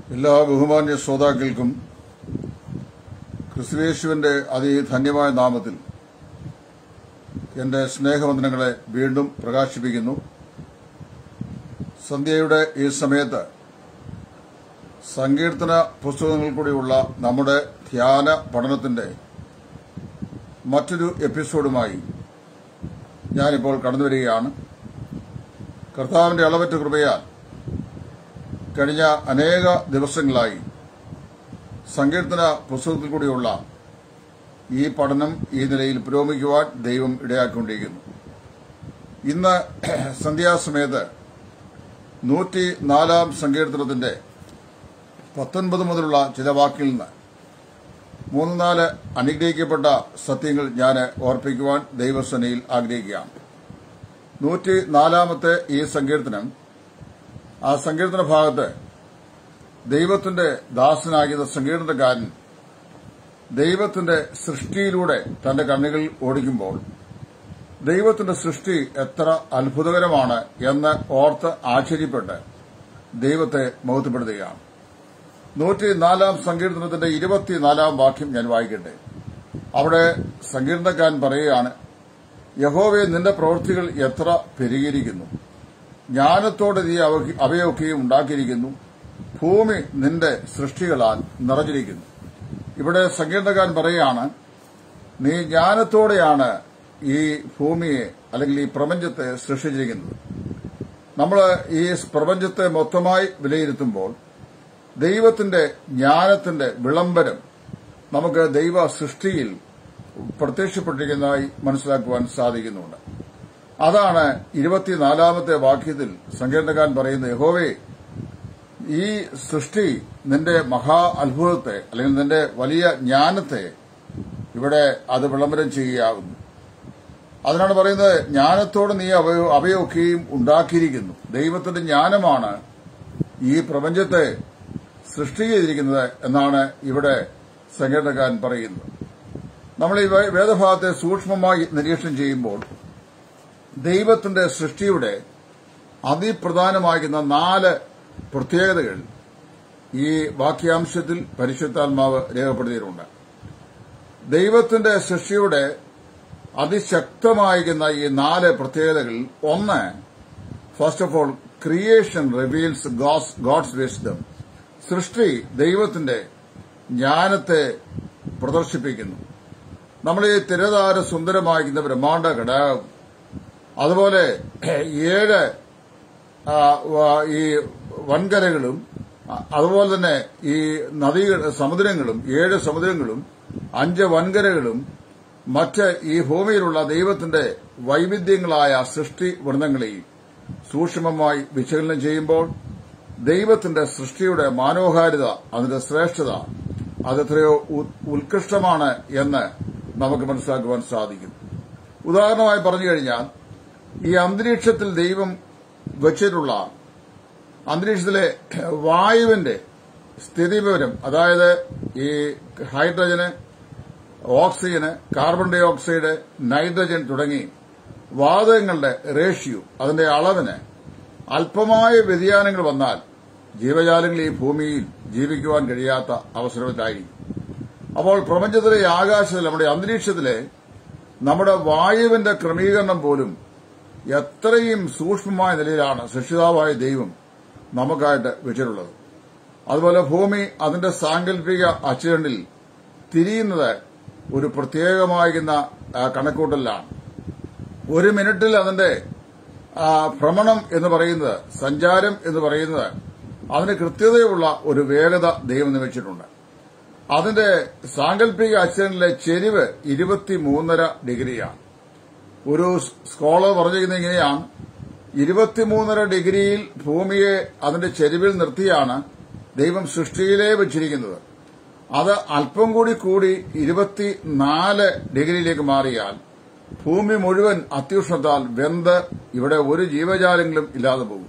എല്ലാ ബഹുമാന്യ ശ്രോതാക്കൾക്കും ക്രിസ്തുവേശുവിന്റെ അതിധന്യമായ നാമത്തിൽ എന്റെ സ്നേഹവന്ദനങ്ങളെ വീണ്ടും പ്രകാശിപ്പിക്കുന്നു സന്ധ്യയുടെ ഈ സമയത്ത് സങ്കീർത്തന പുസ്തകങ്ങളിൽ കൂടിയുള്ള നമ്മുടെ ധ്യാന പഠനത്തിന്റെ മറ്റൊരു എപ്പിസോഡുമായി ഞാനിപ്പോൾ കടന്നുവരികയാണ് കർത്താവിന്റെ അളവറ്റ കൃപയാൽ കഴിഞ്ഞ അനേക ദിവസങ്ങളായി സങ്കീർത്തന പുസ്തകത്തിൽ കൂടിയുള്ള ഈ പഠനം ഈ നിലയിൽ പുരോഗമിക്കുവാൻ ദൈവം ഇടയാക്കിക്കൊണ്ടിരിക്കുന്നു ഇന്ന് സന്ധ്യാസമയത്ത് നൂറ്റി നാലാം സങ്കീർത്തനത്തിന്റെ പത്തൊൻപത് മുതലുള്ള ചില വാക്കിൽ നിന്ന് മൂന്ന് നാല് അനുഗ്രഹിക്കപ്പെട്ട സത്യങ്ങൾ ഞാൻ ഓർപ്പിക്കുവാൻ ദൈവസേനയിൽ ആഗ്രഹിക്കുകയാണ് നൂറ്റി നാലാമത്തെ ഈ സങ്കീർത്തനം ആ സങ്കീർത്തന ഭാഗത്ത് ദൈവത്തിന്റെ ദാസനാകിയ സങ്കീർത്തനക്കാരൻ ദൈവത്തിന്റെ സൃഷ്ടിയിലൂടെ തന്റെ കണ്ണുകൾ ഓടിക്കുമ്പോൾ ദൈവത്തിന്റെ സൃഷ്ടി എത്ര അത്ഭുതകരമാണ് എന്ന് ഓർത്ത് ആശ്ചര്യപ്പെട്ട് ദൈവത്തെ മഹത്വപ്പെടുത്തുകയാണ് നൂറ്റി നാലാം സങ്കീർത്തനത്തിന്റെ ഇരുപത്തിനാലാം വാക്യം ഞാൻ വായിക്കട്ടെ അവിടെ സങ്കീർത്തനക്കാരൻ പറയുകയാണ് യഹോവെ നിന്റെ പ്രവൃത്തികൾ എത്ര പെരുകിയിരിക്കുന്നു ജ്ഞാനത്തോടെ നീ അവ- അവയൊക്കെയും ഉണ്ടാക്കിയിരിക്കുന്നു ഭൂമി നിന്റെ സൃഷ്ടികളാൽ നിറഞ്ഞിരിക്കുന്നു ഇവിടെ സങ്കീർത്തനക്കാരൻ പറയുകയാണ് നീ ജ്ഞാനത്തോടെയാണ് ഈ ഭൂമിയെ അല്ലെങ്കിൽ ഈ പ്രപഞ്ചത്തെ സൃഷ്ടിച്ചിരിക്കുന്നത് നമ്മൾ ഈ പ്രപഞ്ചത്തെ മൊത്തമായി വിലയിരുത്തുമ്പോൾ ദൈവത്തിന്റെ ജ്ഞാനത്തിന്റെ വിളംബരം നമുക്ക് ദൈവ സൃഷ്ടിയിൽ പ്രത്യക്ഷപ്പെട്ടിരിക്കുന്നതായി മനസ്സിലാക്കുവാൻ സാധിക്കുന്നുണ്ട് അതാണ് ഇരുപത്തിനാലാമത്തെ വാക്യത്തിൽ സങ്കീർണകാരൻ പറയുന്നത് യഹോവേ ഈ സൃഷ്ടി നിന്റെ മഹാ അത്ഭുതത്തെ അല്ലെങ്കിൽ നിന്റെ വലിയ ജ്ഞാനത്തെ ഇവിടെ അത് വിളംബരം ചെയ്യുകയാകുന്നു അതിനാണ് പറയുന്നത് ജ്ഞാനത്തോടെ നീ അവയോ അവയൊക്കെയും ഉണ്ടാക്കിയിരിക്കുന്നു ദൈവത്തിന്റെ ജ്ഞാനമാണ് ഈ പ്രപഞ്ചത്തെ സൃഷ്ടി ചെയ്തിരിക്കുന്നത് എന്നാണ് ഇവിടെ സങ്കീർണക്കാരൻ പറയുന്നത് നമ്മൾ ഈ വേ- വേദഭാഗത്തെ സൂക്ഷ്മമായി നിരീക്ഷണം ചെയ്യുമ്പോൾ ദൈവത്തിന്റെ സൃഷ്ടിയുടെ അതിപ്രധാനമാകുന്ന നാല് പ്രത്യേകതകൾ ഈ വാക്യാംശത്തിൽ പരിശുദ്ധാത്മാവ് രേഖപ്പെടുത്തിയിട്ടുണ്ട് ദൈവത്തിന്റെ സൃഷ്ടിയുടെ അതിശക്തമായിരിക്കുന്ന ഈ നാല് പ്രത്യേകതകൾ ഒന്ന് first of all creation reveals God's wisdom സൃഷ്ടി ദൈവത്തിന്റെ ജ്ഞാനത്തെ പ്രദർശിപ്പിക്കുന്നു നമ്മൾ ഈ തിരതാര സുന്ദരമായിരിക്കുന്ന ബ്രഹ്മാണ്ഡ ഘടകം അതുപോലെ ഏഴ് ആ, വ- ഈ വൻകരകളും അ- അതുപോലെ തന്നെ ഈ നദികൾ സമുദ്രങ്ങളും ഏഴ് സമുദ്രങ്ങളും അഞ്ച് വൻകരകളും മറ്റ് ഈ ഭൂമിയിലുള്ള ദൈവത്തിന്റെ വൈവിധ്യങ്ങളായ സൃഷ്ടി വൃന്ദങ്ങളെയും സൂക്ഷ്മമായി വിശകലനം ചെയ്യുമ്പോൾ ദൈവത്തിന്റെ സൃഷ്ടിയുടെ മനോഹാരിത അതിന്റെ ശ്രേഷ്ഠത അതെത്രയോ ഉ- ഉത്കൃഷ്ടമാണ് എന്ന് നമുക്ക് മനസ്സിലാക്കുവാൻ സാധിക്കും ഉദാഹരണമായി പറഞ്ഞു കഴിഞ്ഞാൽ ഈ അന്തരീക്ഷത്തിൽ ദൈവം വച്ചിട്ടുള്ള അന്തരീക്ഷത്തിലെ വായുവിന്റെ സ്ഥിതിവിവരം അതായത് ഈ hydrogen oxygen carbon dioxide nitrogen തുടങ്ങി വാതകങ്ങളുടെ റേഷ്യോ അതിന്റെ അളവിന് അല്പമായ വ്യതിയാനങ്ങൾ വന്നാൽ ജീവജാലങ്ങൾ ഈ ഭൂമിയിൽ ജീവിക്കുവാൻ കഴിയാത്ത അവസരത്തിലായിരിക്കും അപ്പോൾ പ്രപഞ്ചത്തിലെ ഈ ആകാശത്തിൽ നമ്മുടെ അന്തരീക്ഷത്തിലെ നമ്മുടെ വായുവിന്റെ ക്രമീകരണം പോലും എത്രയും സൂക്ഷ്മമായ നിലയിലാണ് സൃഷ്ടിതാവായ ദൈവം നമുക്കായിട്ട് വെച്ചിട്ടുള്ളത് അതുപോലെ ഭൂമി അതിന്റെ സാങ്കല്പിക അച്ചുതണ്ടിൽ തിരിയുന്നത് ഒരു പ്രത്യേകമായിരുന്ന ആ, കണക്കൂട്ടലിലാണ് ഒരു മിനിറ്റിൽ അതിന്റെ ആ, ഭ്രമണം എന്ന് പറയുന്നത് സഞ്ചാരം എന്ന് പറയുന്നത് അതിന് കൃത്യതയുള്ള ഒരു വേഗത ദൈവം നിയമിച്ചിട്ടുണ്ട് അതിന്റെ സാങ്കല്പിക അച്ചുതണ്ടിലെ ചെരിവ് ഇരുപത്തിമൂന്നര ഡിഗ്രിയാണ് ഒരു സ്കോളർ പറഞ്ഞിരിക്കുന്നത് ഇങ്ങനെയാണ് ഇരുപത്തിമൂന്നര ഡിഗ്രിയിൽ ഭൂമിയെ അതിന്റെ ചെരുവിൽ നിർത്തിയാണ് ദൈവം സൃഷ്ടിയിലേ വെച്ചിരിക്കുന്നത് അത് അല്പം കൂടി കൂടി ഇരുപത്തിനാല് ഡിഗ്രിയിലേക്ക് മാറിയാൽ ഭൂമി മുഴുവൻ അത്യുഷ്ണത്താൽ വെന്ത് ഇവിടെ ഒരു ജീവജാലങ്ങളും ഇല്ലാതെ പോകും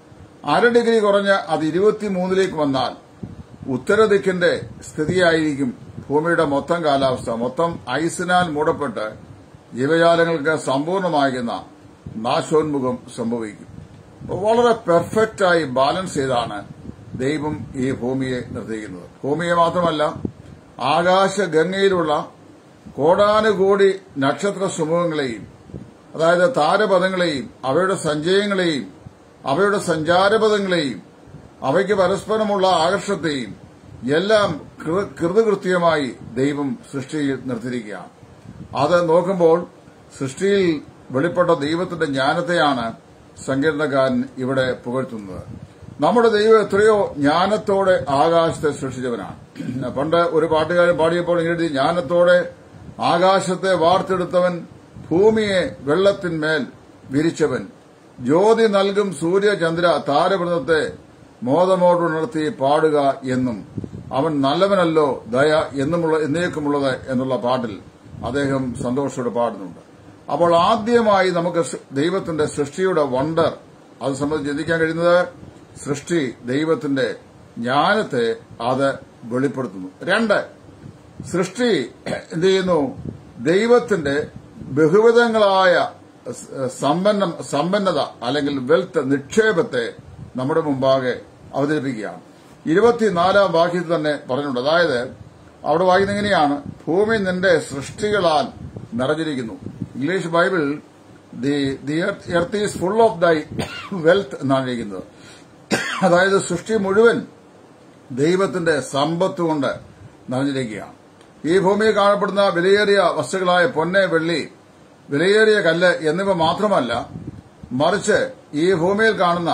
അര ഡിഗ്രി കുറഞ്ഞ് അത് ഇരുപത്തിമൂന്നിലേക്ക് വന്നാൽ ഉത്തരദിക്കിന്റെ സ്ഥിതിയായിരിക്കും ഭൂമിയുടെ മൊത്തം കാലാവസ്ഥ മൊത്തം ഐസിനാൽ മൂടപ്പെട്ട് ജീവജാലങ്ങൾക്ക് സമ്പൂർണ്ണമാകുന്ന നാശോന്മുഖം സംഭവിക്കും അപ്പോൾ വളരെ പെർഫെക്റ്റായി ബാലൻസ് ചെയ്താണ് ദൈവം ഈ ഭൂമിയെ നിർത്തിയിരിക്കുന്നത് ഭൂമിയെ മാത്രമല്ല ആകാശഗംഗയിലുള്ള കോടാനുകോടി നക്ഷത്ര സമൂഹങ്ങളെയും അതായത് താരപഥങ്ങളെയും അവയുടെ സഞ്ചയങ്ങളെയും അവയുടെ സഞ്ചാരപഥങ്ങളെയും അവയ്ക്ക് പരസ്പരമുള്ള ആകർഷത്തെയും എല്ലാം കൃ- കൃതകൃത്യമായി ദൈവം സൃഷ്ടിയിൽ നിർത്തിയിരിക്കുകയാണ് അത് നോക്കുമ്പോൾ സൃഷ്ടിയിൽ വെളിപ്പെട്ട ദൈവത്തിന്റെ ജ്ഞാനത്തെയാണ് സങ്കീർണകാരൻ ഇവിടെ പുകഴ്ത്തുന്നത് നമ്മുടെ ദൈവം എത്രയോ ജ്ഞാനത്തോടെ ആകാശത്തെ സൃഷ്ടിച്ചവനാണ് പണ്ട് ഒരു പാട്ടുകാരൻ പാടിയപ്പോൾ ഇങ്ങനെ എഴുതി ജ്ഞാനത്തോടെ ആകാശത്തെ വാർത്തെടുത്തവൻ ഭൂമിയെ വെള്ളത്തിന്മേൽ വിരിച്ചവൻ ജ്യോതി നൽകും സൂര്യചന്ദ്ര താരവൃന്ദത്തെ മോദമോടുണർത്തി പാടുക എന്നും അവൻ നല്ലവനല്ലോ ദയ എന്നുമുള്ള എന്നേക്കുമുള്ളത് എന്നുള്ള പാട്ടിൽ അദ്ദേഹം സന്തോഷത്തോടെ പാടുന്നുണ്ട് അപ്പോൾ ആദ്യമായി നമുക്ക് സ് ദൈവത്തിന്റെ സൃഷ്ടിയുടെ വണ്ടർ അത് സംബന്ധിച്ച് ചിന്തിക്കാൻ കഴിയുന്നത് സൃഷ്ടി ദൈവത്തിന്റെ ജ്ഞാനത്തെ അത് വെളിപ്പെടുത്തുന്നു രണ്ട് സൃഷ്ടി എന്ത് ചെയ്യുന്നു ദൈവത്തിന്റെ ബഹുവിധങ്ങളായ സ- സമ്പന്നം സമ്പന്നത അല്ലെങ്കിൽ വെൽത്ത് നിക്ഷേപത്തെ നമ്മുടെ മുമ്പാകെ അവതരിപ്പിക്കുകയാണ് ഇരുപത്തിനാലാം വാക്യത്തിൽ തന്നെ പറഞ്ഞിട്ടുണ്ട് അതായത് അവിടെ വായിക്കുന്ന എങ്ങനെയാണ് ഭൂമി നിന്റെ സൃഷ്ടികളാൽ നിറഞ്ഞിരിക്കുന്നു English Bible the the earth is full of thy wealth എന്നാണ് ഇരിക്കുന്നത് അതായത് സൃഷ്ടി മുഴുവൻ ദൈവത്തിന്റെ സമ്പത്ത് കൊണ്ട് നിറഞ്ഞിരിക്കുകയാണ് ഈ ഭൂമിയിൽ കാണപ്പെടുന്ന വിലയേറിയ വസ്തുക്കളായ പൊന്ന് വെള്ളി വിലയേറിയ കല്ല് എന്നിവ മാത്രമല്ല മറിച്ച് ഈ ഭൂമിയിൽ കാണുന്ന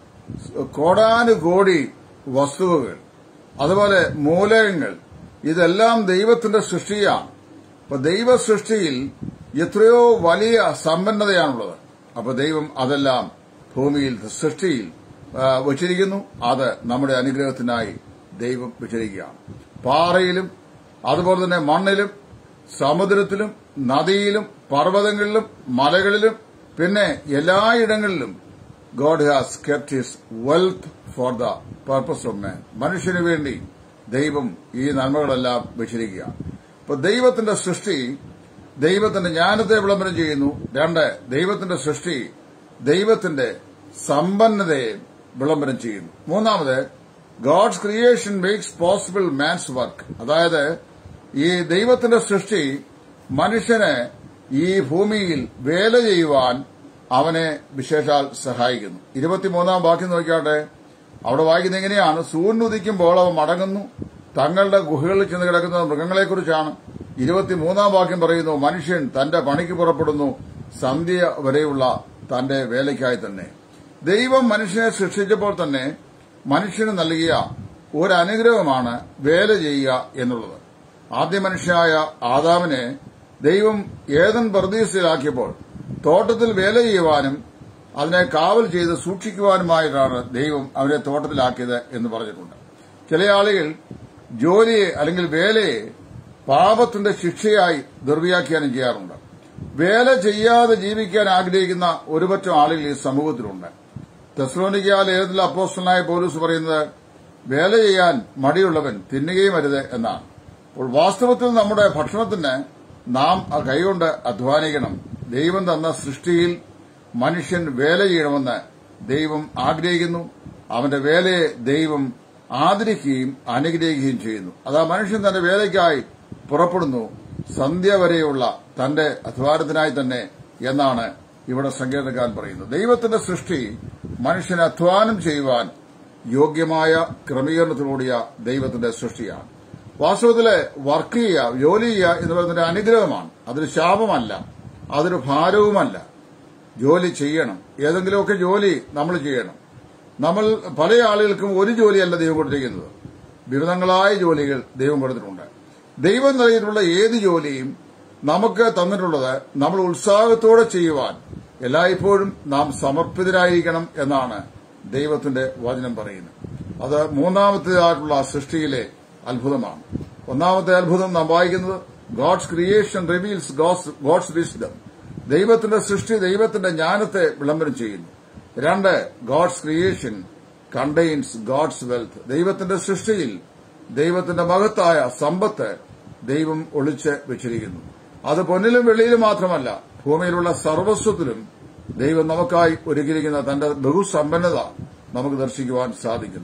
കോടാനുകോടി വസ്തുവകൾ അതുപോലെ മൂലകങ്ങൾ ഇതെല്ലാം ദൈവത്തിന്റെ സൃഷ്ടിയാണ് അപ്പൊ ദൈവ സൃഷ്ടിയിൽ എത്രയോ വലിയ സമ്പന്നതയാണുള്ളത് അപ്പൊ ദൈവം അതെല്ലാം ഭൂമിയിൽ സൃഷ്ടിയിൽ ആ, വച്ചിരിക്കുന്നു അത് നമ്മുടെ അനുഗ്രഹത്തിനായി ദൈവം വെച്ചിരിക്കുകയാണ് പാറയിലും അതുപോലെ തന്നെ മണ്ണിലും സമുദ്രത്തിലും നദിയിലും പർവ്വതങ്ങളിലും മലകളിലും പിന്നെ എല്ലായിടങ്ങളിലും God has kept his wealth for the purpose of man മനുഷ്യന് വേണ്ടി ദൈവം ഈ നന്മകളെല്ലാം വെച്ചിരിക്കുകയാണ് ഇപ്പൊ ദൈവത്തിന്റെ സൃഷ്ടി ദൈവത്തിന്റെ ജ്ഞാനത്തെ വിളംബരം ചെയ്യുന്നു രണ്ട് ദൈവത്തിന്റെ സൃഷ്ടി ദൈവത്തിന്റെ സമ്പന്നതയെ വിളംബരം ചെയ്യുന്നു മൂന്നാമത് God's creation makes possible man's work അതായത് ഈ ദൈവത്തിന്റെ സൃഷ്ടി മനുഷ്യന് ഈ ഭൂമിയിൽ വേല ചെയ്യുവാൻ അവനെ വിശേഷാൽ സഹായിക്കുന്നു ഇരുപത്തിമൂന്നാം വാക്യം നോക്കിയാട്ടെ അവിടെ വായിക്കുന്നത് എങ്ങനെയാണ് സൂര്യൻ ഉദിക്കുമ്പോൾ അവ മടങ്ങുന്നു തങ്ങളുടെ ഗുഹകളിൽ ചെന്ന് കിടക്കുന്ന മൃഗങ്ങളെക്കുറിച്ചാണ് ഇരുപത്തിമൂന്നാം വാക്യം പറയുന്നു മനുഷ്യൻ തന്റെ പണിക്ക് പുറപ്പെടുന്നു സന്ധ്യ വരെയുള്ള തന്റെ വേലയ്ക്കായി തന്നെ ദൈവം മനുഷ്യനെ സൃഷ്ടിച്ചപ്പോൾ തന്നെ മനുഷ്യന് നൽകിയ ഒരു അനുഗ്രഹമാണ് വേല ചെയ്യുക എന്നുള്ളത് ആദ്യ മനുഷ്യനായ ആദാമിനെ ദൈവം ഏതൻ പ്രതീക്ഷയിലാക്കിയപ്പോൾ തോട്ടത്തിൽ വേല ചെയ്യുവാനും അതിനെ കാവൽ ചെയ്ത് സൂക്ഷിക്കുവാനുമായിട്ടാണ് ദൈവം അവരെ തോട്ടത്തിലാക്കിയത് എന്ന് പറഞ്ഞിട്ടുണ്ട് ചില ആളുകൾ ജോലിയെ അല്ലെങ്കിൽ വേലയെ പാപത്തിന്റെ ശിക്ഷയായി ദുർവ്യാഖ്യാനം ചെയ്യാറുണ്ട് വേല ചെയ്യാതെ ജീവിക്കാൻ ആഗ്രഹിക്കുന്ന ഒരുപറ്റം ആളുകൾ ഈ സമൂഹത്തിലുണ്ട് തെസ്ലോനിക്ക ലേഖനത്തിൽ അപ്പോസ്റ്റലായ പോലീസ് പറയുന്നത് വേല ചെയ്യാൻ മടിയുള്ളവൻ തിന്നുകയും അരുത് എന്നാണ് അപ്പോൾ വാസ്തവത്തിൽ നമ്മുടെ ഭക്ഷണത്തിന് നാം ആ കൈകൊണ്ട് അധ്വാനിക്കണം ദൈവം തന്ന സൃഷ്ടിയിൽ മനുഷ്യൻ വേല ചെയ്യണമെന്ന് ദൈവം ആഗ്രഹിക്കുന്നു അവന്റെ വേലയെ ദൈവം ആദരിക്കുകയും അനുഗ്രഹിക്കുകയും ചെയ്യുന്നു അതാ മനുഷ്യൻ തന്റെ വേലയ്ക്കായി പുറപ്പെടുന്നു സന്ധ്യ വരെയുള്ള തന്റെ അധ്വാനത്തിനായി തന്നെ എന്നാണ് ഇവിടെ സങ്കേതക്കാരൻ പറയുന്നത് ദൈവത്തിന്റെ സൃഷ്ടി മനുഷ്യന് അധ്വാനം ചെയ്യുവാൻ യോഗ്യമായ ക്രമീകരണത്തിലൂടിയ ദൈവത്തിന്റെ സൃഷ്ടിയാണ് വാസ്തവത്തില് വർക്ക് ചെയ്യുക ജോലി ചെയ്യുക എന്ന് പറയുന്നത് അനുഗ്രഹമാണ് അതൊരു ശാപമല്ല അതൊരു ഭാരവുമല്ല ജോലി ചെയ്യണം ഏതെങ്കിലുമൊക്കെ ജോലി നമ്മൾ ചെയ്യണം നമ്മൾ പല ആളുകൾക്കും ഒരു ജോലിയല്ല ദൈവം കൊടുത്തിരിക്കുന്നത് വിവിധങ്ങളായ ജോലികൾ ദൈവം കൊടുത്തിട്ടുണ്ട് ദൈവം നൽകിയിട്ടുള്ള ഏത് ജോലിയും നമുക്ക് തന്നിട്ടുള്ളത് നമ്മൾ ഉത്സാഹത്തോടെ ചെയ്യുവാൻ എല്ലായ്പ്പോഴും നാം സമർപ്പിതരായിരിക്കണം എന്നാണ് ദൈവത്തിന്റെ വചനം പറയുന്നത് അത് മൂന്നാമത്തേതായിട്ടുള്ള സൃഷ്ടിയിലെ അത്ഭുതമാണ് ഒന്നാമത്തെ അത്ഭുതം നാം വായിക്കുന്നത് God's creation reveals God's wisdom ദൈവത്തിന്റെ സൃഷ്ടി ദൈവത്തിന്റെ ജ്ഞാനത്തെ വിളംബരം ചെയ്യുന്നു രണ്ട് God's creation contains God's wealth ദൈവത്തിന്റെ സൃഷ്ടിയിൽ ദൈവത്തിന്റെ മഹത്തായ സമ്പത്ത് ദൈവം ഒളിച്ച് വെച്ചിരിക്കുന്നു അത് പൊന്നിലും വെള്ളിയിലും മാത്രമല്ല ഭൂമിയിലുള്ള സർവസ്വത്തിലും ദൈവം നമുക്കായി ഒരുക്കിയിരിക്കുന്ന തന്റെ ബഹുസമ്പന്നത നമുക്ക് ദർശിക്കുവാൻ സാധിക്കുന്നു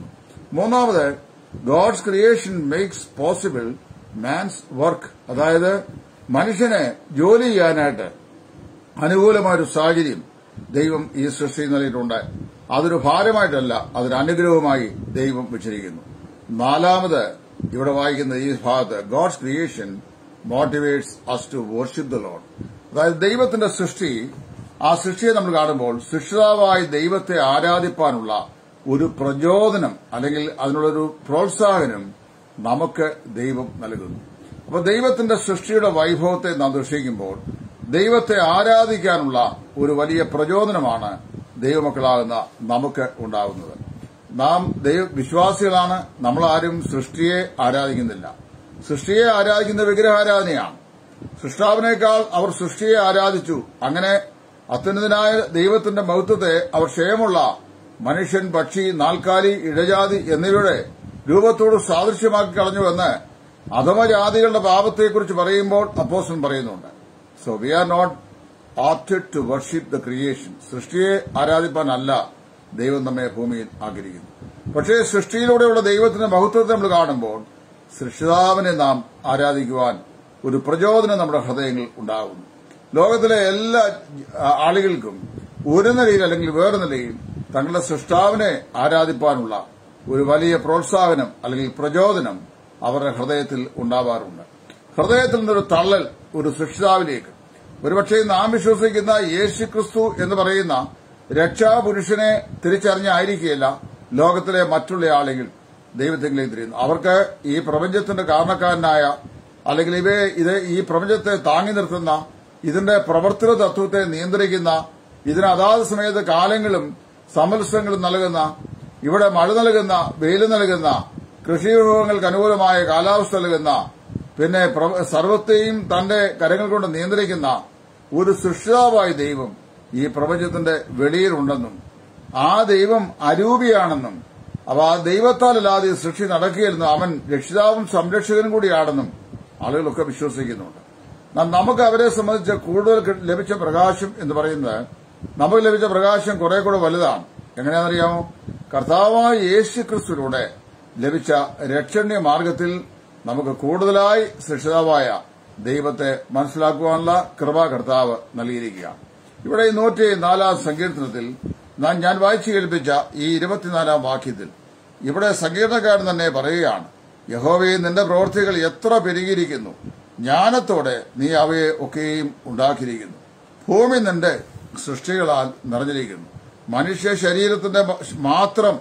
മൂന്നാമത് God's creation makes possible man's work അതായത് മനുഷ്യനെ ജോലി ചെയ്യാനായിട്ട് അനുകൂലമായൊരു സാഹചര്യം ദൈവം ഈ സൃഷ്ടി നൽകിയിട്ടുണ്ട് അതൊരു ഭാരമായിട്ടല്ല അതൊരു അനുഗ്രഹവുമായി ദൈവം വെച്ചിരിക്കുന്നു നാലാമത് ഇവിടെ വായിക്കുന്ന ഈ ഭാഗത്ത് God's creation motivates us to worship the Lord അതായത് ദൈവത്തിന്റെ സൃഷ്ടി ആ സൃഷ്ടിയെ നമ്മൾ കാണുമ്പോൾ സൃഷ്ടിതാവായ ദൈവത്തെ ആരാധിപ്പാനുള്ള ഒരു പ്രചോദനം അല്ലെങ്കിൽ അതിനുള്ളൊരു പ്രോത്സാഹനം നമുക്ക് ദൈവം നൽകുന്നു അപ്പോൾ ദൈവത്തിന്റെ സൃഷ്ടിയുടെ വൈഭവത്തെ നാം ദർശിക്കുമ്പോൾ ദൈവത്തെ ആരാധിക്കാനുള്ള ഒരു വലിയ പ്രചോദനമാണ് ദൈവമക്കളാകുന്ന നമുക്ക് ഉണ്ടാകുന്നത് നാം ദൈവ വിശ്വാസികളാണ് നമ്മളാരും സൃഷ്ടിയെ ആരാധിക്കുന്നില്ല സൃഷ്ടിയെ ആരാധിക്കുന്ന വിഗ്രഹാരാധനയാണ് സൃഷ്ടാവിനേക്കാൾ അവർ സൃഷ്ടിയെ ആരാധിച്ചു അങ്ങനെ അത്യുന്നതനായ ദൈവത്തിന്റെ മഹത്വത്തെ അവർ ക്ഷയമുള്ള മനുഷ്യൻ പക്ഷി നാൽക്കാലി ഇഴജാതി എന്നിവയുടെ രൂപത്തോട് സാദൃശ്യമാക്കി കളഞ്ഞുവെന്ന് അധമജാതികളുടെ പാപത്തെക്കുറിച്ച് പറയുമ്പോൾ അപ്പോസൻ പറയുന്നുണ്ട് so we are not opted to worship the creation സൃഷ്ടിയെ ആരാധിപ്പാനല്ല ദൈവം നമ്മെ ഭൂമിയിൽ ആഗ്രഹിക്കുന്നു പക്ഷേ സൃഷ്ടിയിലൂടെയുള്ള ദൈവത്തിന്റെ മഹത്വത്തെ നമ്മൾ കാണുമ്പോൾ സൃഷ്ടിതാവിനെ നാം ആരാധിക്കുവാൻ ഒരു പ്രചോദനം നമ്മുടെ ഹൃദയങ്ങളിൽ ഉണ്ടാകുന്നു ലോകത്തിലെ എല്ലാ ആളുകൾക്കും ഒരു നിലയിൽ അല്ലെങ്കിൽ വേറെ നിലയിൽ തങ്ങളുടെ സൃഷ്ടാവിനെ ആരാധിപ്പാനുള്ള ഒരു വലിയ പ്രോത്സാഹനം അല്ലെങ്കിൽ പ്രചോദനം അവരുടെ ഹൃദയത്തിൽ ഉണ്ടാവാറുണ്ട് ഹൃദയത്തിൽ നിന്നൊരു തള്ളൽ ഒരു സൃഷ്ടാവിലേക്ക് ഒരുപക്ഷെ നാം വിശ്വസിക്കുന്ന യേശു ക്രിസ്തു എന്ന് പറയുന്ന രക്ഷാപുരുഷനെ തിരിച്ചറിഞ്ഞായിരിക്കുകയില്ല ലോകത്തിലെ മറ്റുള്ള ആളുകൾ ദൈവത്തെങ്കിലേക്ക് തിരിയുന്നു അവർക്ക് ഈ പ്രപഞ്ചത്തിന്റെ കാരണക്കാരനായ അല്ലെങ്കിൽ ഇവയെ ഇത് ഈ പ്രപഞ്ചത്തെ താങ്ങി നിർത്തുന്ന ഇതിന്റെ പ്രവർത്തന തത്വത്തെ നിയന്ത്രിക്കുന്ന ഇതിന് അതാത് സമയത്ത് കാലങ്ങളും സമത്സരങ്ങളും നൽകുന്ന ഇവിടെ മഴ നൽകുന്ന വെയിൽ നൽകുന്ന കൃഷി വിഭവങ്ങൾക്ക് അനുകൂലമായ കാലാവസ്ഥ നൽകുന്ന പിന്നെ സർവത്തെയും തന്റെ കരങ്ങൾ കൊണ്ട് നിയന്ത്രിക്കുന്ന ഒരു സൃഷ്ടാവായ ദൈവം ഈ പ്രപഞ്ചത്തിന്റെ വെളിയിലുണ്ടെന്നും ആ ദൈവം അരൂപിയാണെന്നും അവ ആ ദൈവത്താലല്ലാതെ ഈ സൃഷ്ടി നടക്കുകയില്ലെന്നും അവൻ രക്ഷിതാവും സംരക്ഷകനും കൂടിയാണെന്നും ആളുകളൊക്കെ വിശ്വസിക്കുന്നുണ്ട് നമുക്ക് അവരെ സംബന്ധിച്ച് കൂടുതൽ ലഭിച്ച പ്രകാശം എന്ന് പറയുന്നത് നമുക്ക് ലഭിച്ച പ്രകാശം കുറെ കൂടെ വലുതാണ് എങ്ങനെയാണെന്നറിയാമോ കർത്താവായ യേശു ക്രിസ്തുവിലൂടെ ലഭിച്ച രക്ഷണ്യ മാർഗത്തിൽ നമുക്ക് കൂടുതലായി സൃഷ്ടിതാവായ ദൈവത്തെ മനസ്സിലാക്കുവാനുള്ള കൃപ കർത്താവ് നൽകിയിരിക്കുകയാണ് ഇവിടെ ഈ നൂറ്റി നാലാം സങ്കീർത്തനത്തിൽ ഞാൻ വായിച്ചു കേൾപ്പിച്ച ഈ ഇരുപത്തിനാലാം വാക്യത്തിൽ ഇവിടെ സങ്കീർണക്കാരൻ തന്നെ പറയുകയാണ് യഹോവയെ നിന്റെ പ്രവൃത്തികൾ എത്ര പെരുകിയിരിക്കുന്നു ജ്ഞാനത്തോടെ നീ അവയെ ഒക്കെയും ഉണ്ടാക്കിയിരിക്കുന്നു ഭൂമി നിന്റെ സൃഷ്ടികളാൽ നിറഞ്ഞിരിക്കുന്നു മനുഷ്യ ശരീരത്തിന്റെ മാത്രം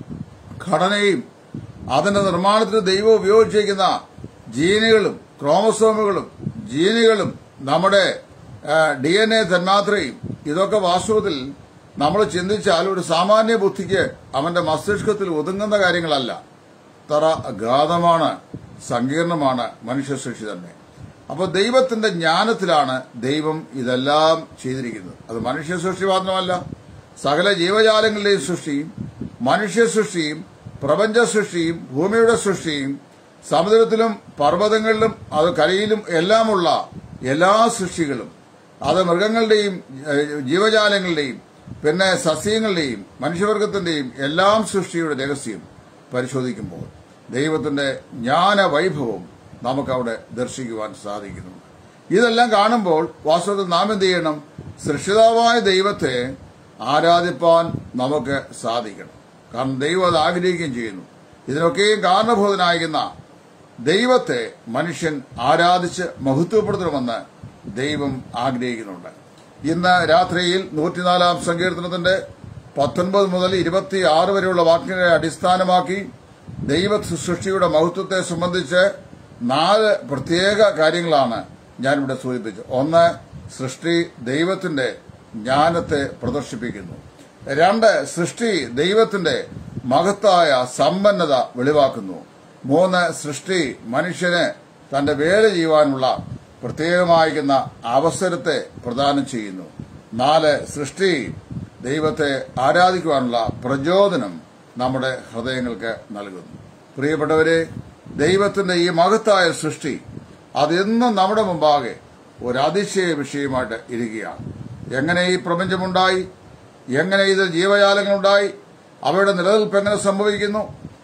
ഘടനയും അതിന്റെ നിർമ്മാണത്തിന് ദൈവം ഉപയോഗിച്ചിരിക്കുന്ന ജീനുകളും ക്രോമസോമുകളും ജീനുകളും നമ്മുടെ ഡി എൻ എ തന്മാത്രയും ഇതൊക്കെ വാസ്തവത്തിൽ നമ്മൾ ചിന്തിച്ചാൽ ഒരു സാമാന്യ ബുദ്ധിക്ക് അവന്റെ മസ്തിഷ്കത്തിൽ ഒതുങ്ങുന്ന കാര്യങ്ങളല്ല അത്ര അഗാധമാണ് സങ്കീർണമാണ് മനുഷ്യ സൃഷ്ടി തന്നെ അപ്പോൾ ദൈവത്തിന്റെ ജ്ഞാനത്തിലാണ് ദൈവം ഇതെല്ലാം ചെയ്തിരിക്കുന്നത് അത് മനുഷ്യ സൃഷ്ടി മാത്രമല്ല സകല ജീവജാലങ്ങളുടെയും സൃഷ്ടിയും മനുഷ്യ സൃഷ്ടിയും പ്രപഞ്ച സൃഷ്ടിയും ഭൂമിയുടെ സൃഷ്ടിയും സമുദ്രത്തിലും പർവ്വതങ്ങളിലും അത് കരയിലും എല്ലാമുള്ള എല്ലാ സൃഷ്ടികളും അത് മൃഗങ്ങളുടെയും ജീവജാലങ്ങളുടെയും പിന്നെ സസ്യങ്ങളുടെയും മനുഷ്യവർഗത്തിന്റെയും എല്ലാം സൃഷ്ടിയുടെ രഹസ്യം പരിശോധിക്കുമ്പോൾ ദൈവത്തിന്റെ ജ്ഞാന വൈഭവം നമുക്കവിടെ ദർശിക്കുവാൻ സാധിക്കുന്നുണ്ട് ഇതെല്ലാം കാണുമ്പോൾ വാസ്തവത്തിൽ നാം എന്ത് ചെയ്യണം സൃഷ്ടിതാവായ ദൈവത്തെ ആരാധിപ്പാൻ നമുക്ക് സാധിക്കണം കാരണം ദൈവം അത് ആഗ്രഹിക്കുകയും ചെയ്യുന്നു ഇതിനൊക്കെയും കാരണഭൂതനായിരിക്കുന്ന ദൈവത്തെ മനുഷ്യൻ ആരാധിച്ച് മഹത്വപ്പെടുത്തണമെന്ന് ദൈവം ആഗ്രഹിക്കുന്നുണ്ട് ഇന്ന് രാത്രിയിൽ നൂറ്റിനാലാം സങ്കീർത്തനത്തിന്റെ പത്തൊൻപത് മുതൽ ഇരുപത്തിയാറ് വരെയുള്ള വാക്യങ്ങളെ അടിസ്ഥാനമാക്കി ദൈവ സൃഷ്ടിയുടെ മഹത്വത്തെ സംബന്ധിച്ച് നാല് പ്രത്യേക കാര്യങ്ങളാണ് ഞാനിവിടെ സൂചിപ്പിച്ചത് ഒന്ന് സൃഷ്ടി ദൈവത്തിന്റെ ജ്ഞാനത്തെ പ്രദർശിപ്പിക്കുന്നു രണ്ട് സൃഷ്ടി ദൈവത്തിന്റെ മഹത്തായ സമ്പന്നത വെളിവാക്കുന്നു മൂന്ന് സൃഷ്ടി മനുഷ്യന് തന്റെ വേല ചെയ്യുവാനുള്ള പ്രത്യേകമായിരിക്കുന്ന അവസരത്തെ പ്രദാനം ചെയ്യുന്നു നാല് സൃഷ്ടി ദൈവത്തെ ആരാധിക്കുവാനുള്ള പ്രചോദനം നമ്മുടെ ഹൃദയങ്ങൾക്ക് നൽകുന്നു പ്രിയപ്പെട്ടവരെ ദൈവത്തിന്റെ ഈ മഹത്തായ സൃഷ്ടി അതെന്നും നമ്മുടെ മുമ്പാകെ ഒരു അതിശയ വിഷയമായിട്ട് ഇരിക്കുകയാണ് എങ്ങനെ ഈ പ്രപഞ്ചമുണ്ടായി എങ്ങനെ ഇതിൽ ജീവജാലങ്ങളുണ്ടായി അവയുടെ നിലനിൽപ്പ് എങ്ങനെ സംഭവിക്കുന്നു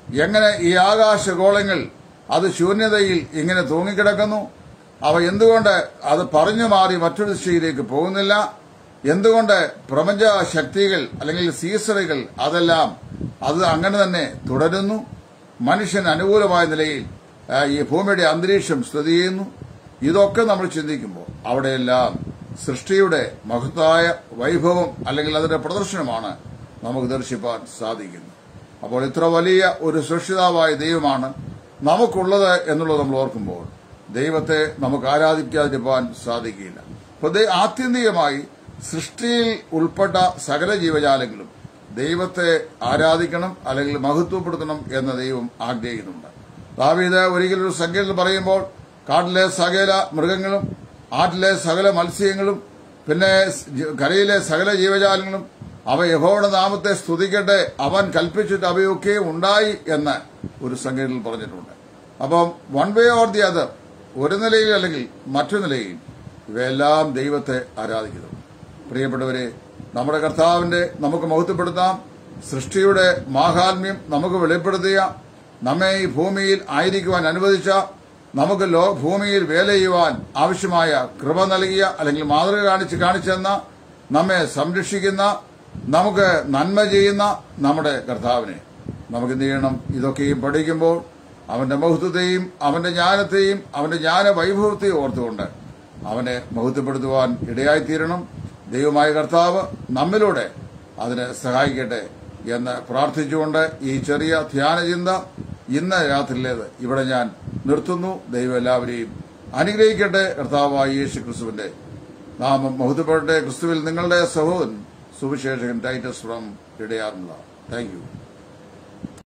എങ്ങനെ ഈ ആകാശഗോളങ്ങൾ അത് ശൂന്യതയിൽ ഇങ്ങനെ തൂങ്ങിക്കിടക്കുന്നു അവ എന്തുകൊണ്ട് അത് പറഞ്ഞു മാറി മറ്റൊരു ദിശയിലേക്ക് പോകുന്നില്ല എന്തുകൊണ്ട് പ്രപഞ്ച ശക്തികൾ അല്ലെങ്കിൽ സീസറുകൾ അതെല്ലാം അത് അങ്ങനെ തന്നെ തുടരുന്നു മനുഷ്യൻ അനുകൂലമായ നിലയിൽ ആ, ഈ ഭൂമിയുടെ അന്തരീക്ഷം സ്ഥിതി ചെയ്യുന്നു ഇതൊക്കെ നമ്മൾ ചിന്തിക്കുമ്പോൾ അവിടെയെല്ലാം സൃഷ്ടിയുടെ മഹത്തായ വൈഭവം അല്ലെങ്കിൽ അതിന്റെ പ്രദർശനമാണ് നമുക്ക് ദർശിപ്പാൻ സാധിക്കുന്നത് അപ്പോൾ ഇത്ര വലിയ ഒരു സൃഷ്ടിതാവായ ദൈവമാണ് നമുക്കുള്ളത് എന്നുള്ളത് നമ്മൾ ഓർക്കുമ്പോൾ ദൈവത്തെ നമുക്ക് ആരാധിക്കാതിരിക്കാൻ സാധിക്കില്ല അപ്പോൾ ദൈ- ആത്യന്തികമായി സൃഷ്ടിയിൽ ഉൾപ്പെട്ട സകല ജീവജാലങ്ങളും ദൈവത്തെ ആരാധിക്കണം അല്ലെങ്കിൽ മഹത്വപ്പെടുത്തണം എന്ന് ദൈവം ആഗ്രഹിക്കുന്നുണ്ട് ദാവീദ് ഒരിക്കലൊരു സംഖ്യയിൽ പറയുമ്പോൾ കാട്ടിലെ സകല മൃഗങ്ങളും ആറ്റിലെ സകല മത്സ്യങ്ങളും പിന്നെ ജ- കരയിലെ സകല ജീവജാലങ്ങളും അവ യഹോയുടെ നാമത്തെ സ്തുതിക്കട്ടെ അവൻ കൽപ്പിച്ചിട്ട് അവയൊക്കെ ഉണ്ടായി എന്ന് ഒരു സംഖ്യയിൽ പറഞ്ഞിട്ടുണ്ട് അപ്പം one way or the other ഒരു നിലയിൽ അല്ലെങ്കിൽ മറ്റു നിലയിൽ ഇവയെല്ലാം ദൈവത്തെ ആരാധിക്കുന്നു പ്രിയപ്പെട്ടവരെ നമ്മുടെ കർത്താവിന്റെ നമുക്ക് മഹത്വപ്പെടുത്താം സൃഷ്ടിയുടെ മാഹാത്മ്യം നമുക്ക് വെളിപ്പെടുത്തിയ നമ്മെ ഈ ഭൂമിയിൽ ആയിരിക്കുവാൻ അനുവദിച്ച നമുക്ക് ലോ ഭൂമിയിൽ വേല ചെയ്യുവാൻ ആവശ്യമായ കൃപ നൽകിയ അല്ലെങ്കിൽ മാതൃക കാണിച്ച് കാണിച്ചെന്ന നമ്മെ സംരക്ഷിക്കുന്ന നമുക്ക് നന്മ ചെയ്യുന്ന നമ്മുടെ കർത്താവിനെ നമുക്ക് എന്ത് ചെയ്യണം ഇതൊക്കെയും പഠിക്കുമ്പോൾ അവന്റെ മഹത്വത്തെയും അവന്റെ ജ്ഞാനത്തെയും അവന്റെ ജ്ഞാന വൈഭവത്തെയും ഓർത്തുകൊണ്ട് അവനെ മഹത്വപ്പെടുത്തുവാൻ ഇടയായിത്തീരണം ദൈവമായ കർത്താവ് നമ്മിലൂടെ അതിനെ സഹായിക്കട്ടെ എന്ന് പ്രാർത്ഥിച്ചുകൊണ്ട് ഈ ചെറിയ ധ്യാനചിന്ത ഇന്ന് രാത്രിയിലേത് ഇവിടെ ഞാൻ നിർത്തുന്നു ദൈവം എല്ലാവരെയും അനുഗ്രഹിക്കട്ടെ കർത്താവായ യേശു ക്രിസ്തുവിന്റെ നാമം മഹത്വപ്പെടട്ടെ ക്രിസ്തുവിൽ നിങ്ങളുടെ സഹോദരൻ സുവിശേഷകൻ ടൈറ്റസ് ഫ്രം ഇടയാറുള്ള താങ്ക് യു